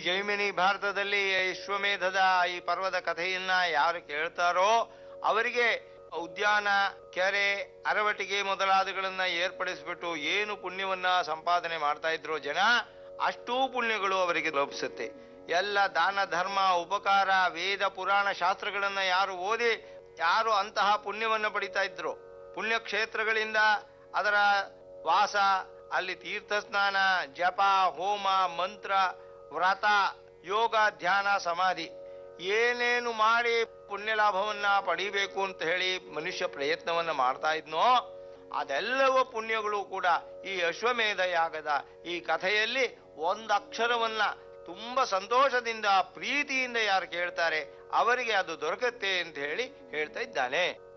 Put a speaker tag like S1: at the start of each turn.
S1: ಜೈಮಿನಿ ಭಾರತದಲ್ಲಿ ವಿಶ್ವಮೇಧದ ಈ ಪರ್ವದ ಕಥೆಯನ್ನ ಯಾರು ಕೇಳ್ತಾರೋ ಅವರಿಗೆ ಉದ್ಯಾನ ಕೆರೆ ಅರವಟಿಗೆ ಮೊದಲಾದಗಳನ್ನ ಏರ್ಪಡಿಸ್ಬಿಟ್ಟು ಏನು ಪುಣ್ಯವನ್ನ ಸಂಪಾದನೆ ಮಾಡ್ತಾ ಇದ್ರು ಜನ ಅಷ್ಟೂ ಪುಣ್ಯಗಳು ಅವರಿಗೆ ಲಭಿಸುತ್ತೆ ಎಲ್ಲ ದಾನ ಧರ್ಮ ಉಪಕಾರ ವೇದ ಪುರಾಣ ಶಾಸ್ತ್ರಗಳನ್ನ ಯಾರು ಓದಿ ಯಾರು ಅಂತಹ ಪುಣ್ಯವನ್ನ ಪಡಿತಾ ಇದ್ರು ಪುಣ್ಯಕ್ಷೇತ್ರಗಳಿಂದ ಅದರ ವಾಸ ಅಲ್ಲಿ ತೀರ್ಥ ಸ್ನಾನ ಜಪ ಹೋಮ ಮಂತ್ರ ವ್ರತ ಯೋಗ ಧ್ಯಾನ ಸಮಾಧಿ ಏನೇನು ಮಾಡಿ ಪುಣ್ಯ ಲಾಭವನ್ನ ಪಡಿಬೇಕು ಅಂತ ಹೇಳಿ ಮನುಷ್ಯ ಪ್ರಯತ್ನವನ್ನ ಮಾಡ್ತಾ ಇದ್ನೋ ಅದೆಲ್ಲವ ಪುಣ್ಯಗಳು ಕೂಡ ಈ ಅಶ್ವಮೇಧ ಯಾಗದ ಈ ಕಥೆಯಲ್ಲಿ ಒಂದು ಅಕ್ಷರವನ್ನ ತುಂಬಾ ಸಂತೋಷದಿಂದ ಪ್ರೀತಿಯಿಂದ ಯಾರು ಕೇಳ್ತಾರೆ ಅವರಿಗೆ ಅದು ದೊರಕತ್ತೆ ಅಂತ ಹೇಳಿ ಹೇಳ್ತಾ ಇದ್ದಾನೆ